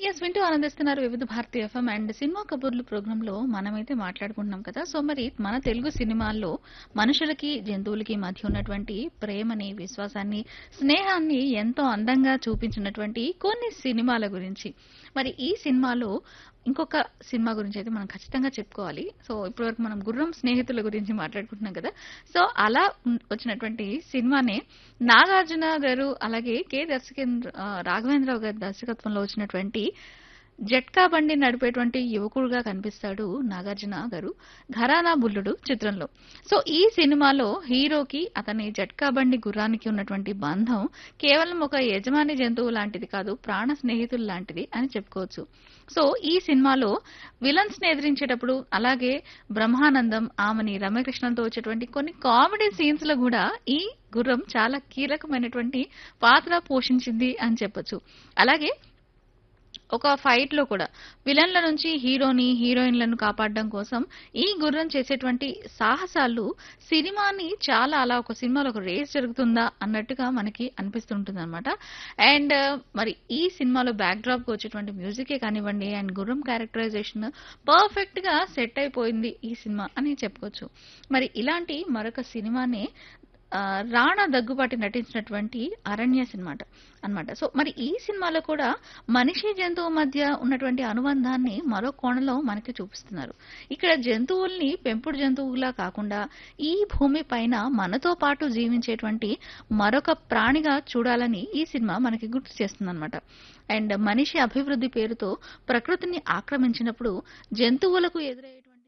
yes వింటూ ఆనందిస్తున్నారు వివిధ భారతి ఎఫ్ఎం అండ్ సినిమా కబుర్లు ప్రోగ్రాంలో మనమైతే మాట్లాడుకుంటున్నాం కదా సో మరి మన తెలుగు సినిమాల్లో మనుషులకి జంతువులకి మధ్య ఉన్నటువంటి ప్రేమని విశ్వాసాన్ని స్నేహాన్ని ఎంతో అందంగా చూపించినటువంటి కొన్ని సినిమాల గురించి మరి ఈ సినిమాలో ఇంకొక సినిమా గురించి అయితే మనం ఖచ్చితంగా చెప్పుకోవాలి సో ఇప్పటివరకు మనం గుర్రం స్నేహితుల గురించి మాట్లాడుకుంటున్నాం కదా సో అలా ఉన్- వచ్చినటువంటి సినిమానే నాగార్జున గారు అలాగే కె దర్శకేంద్ర ఆ, రాఘవేంద్రరావు గారి దర్శకత్వంలో వచ్చినటువంటి జట్కా బండి నడిపేటువంటి యువకుడుగా కనిపిస్తాడు నాగార్జున గారు ఘరానా బుల్లుడు చిత్రంలో సో ఈ సినిమాలో హీరోకి అతని జట్కా బండి గుర్రానికి ఉన్నటువంటి బంధం కేవలం ఒక యజమాని జంతువు లాంటిది కాదు ప్రాణ స్నేహితులు లాంటిది అని చెప్పుకోవచ్చు సో ఈ సినిమాలో విలన్స్ ని ఎదిరించేటప్పుడు అలాగే బ్రహ్మానందం ఆమెని రమ్యకృష్ణంతో వచ్చేటువంటి కొన్ని కామెడీ సీన్స్ లో కూడా ఈ గుర్రం చాలా కీలకమైనటువంటి పాత్ర పోషించింది అని చెప్పొచ్చు అలాగే ఒక ఫైట్ లో కూడా విలన్ల నుంచి హీరోని హీరోయిన్లను కాపాడడం కోసం ఈ గుర్రం చేసేటువంటి సాహసాలు సినిమాని చాలా అలా ఒక సినిమాలో ఒక రేస్ జరుగుతుందా అన్నట్టుగా మనకి అనిపిస్తుంటుంది అనమాట అండ్ మరి ఈ సినిమాలో బ్యాక్ డ్రాప్ కు వచ్చేటువంటి మ్యూజికే కానివ్వండి అండ్ గుర్రం క్యారెక్టరైజేషన్ పర్ఫెక్ట్ గా సెట్ అయిపోయింది ఈ సినిమా అని చెప్పుకోవచ్చు మరి ఇలాంటి మరొక సినిమానే ఆ, రాణా దగ్గుబాటి నటించినటువంటి అరణ్య సినిమా అన్నమాట సో మరి ఈ సినిమాలో కూడా మనిషి జంతువు మధ్య ఉన్నటువంటి అనుబంధాన్ని మరో కోణంలో మనకి చూపిస్తున్నారు ఇక్కడ జంతువుల్ని పెంపుడు జంతువులా కాకుండా ఈ భూమి పైన మనతో పాటు జీవించేటువంటి మరొక ప్రాణిగా చూడాలని ఈ సినిమా మనకి గుర్తు చేస్తుందన్నమాట అండ్ మనిషి అభివృద్ధి పేరుతో ప్రకృతిని ఆక్రమించినప్పుడు జంతువులకు ఎదురయ్యేటువంటి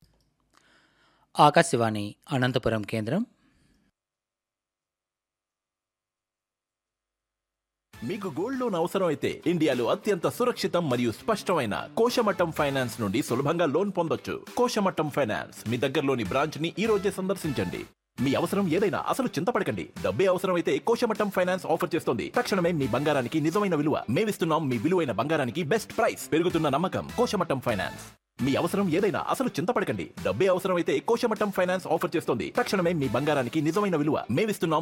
ఆకాశవాణి అనంతపురం కేంద్రం మీకు గోల్డ్ లోన్ అవసరం అయితే ఇండియాలో అత్యంత సురక్షితం మరియు స్పష్టమైన కోశమట్టం ఫైనాన్స్ నుండి సులభంగా లోన్ పొందొచ్చు కోశమట్టం ఫైనాన్స్ మీ దగ్గరలోని బ్రాంచ్ ని ఈ రోజే సందర్శించండి మీ అవసరం ఏదైనా అసలు చింతపడకండి డబ్బే అవసరం అయితే కోశమట్టం ఫైనాన్స్ ఆఫర్ చేస్తుంది తక్షణమే మీ బంగారానికి నిజమైన విలువ మేమిస్తున్నాం మీ విలువైన బంగారానికి బెస్ట్ ప్రైస్ పెరుగుతున్న నమ్మకం కోశమట్టం ఫైనాన్స్ మీ అవసరం ఏదైనా అసలు చింతపడకండి డబ్బే అవసరం అయితే కోశమట్టం ఫైనాన్స్ ఆఫర్ చేస్తుంది తక్షణమే మీ బంగారానికి నిజమైన విలువ మేమిస్తున్నాం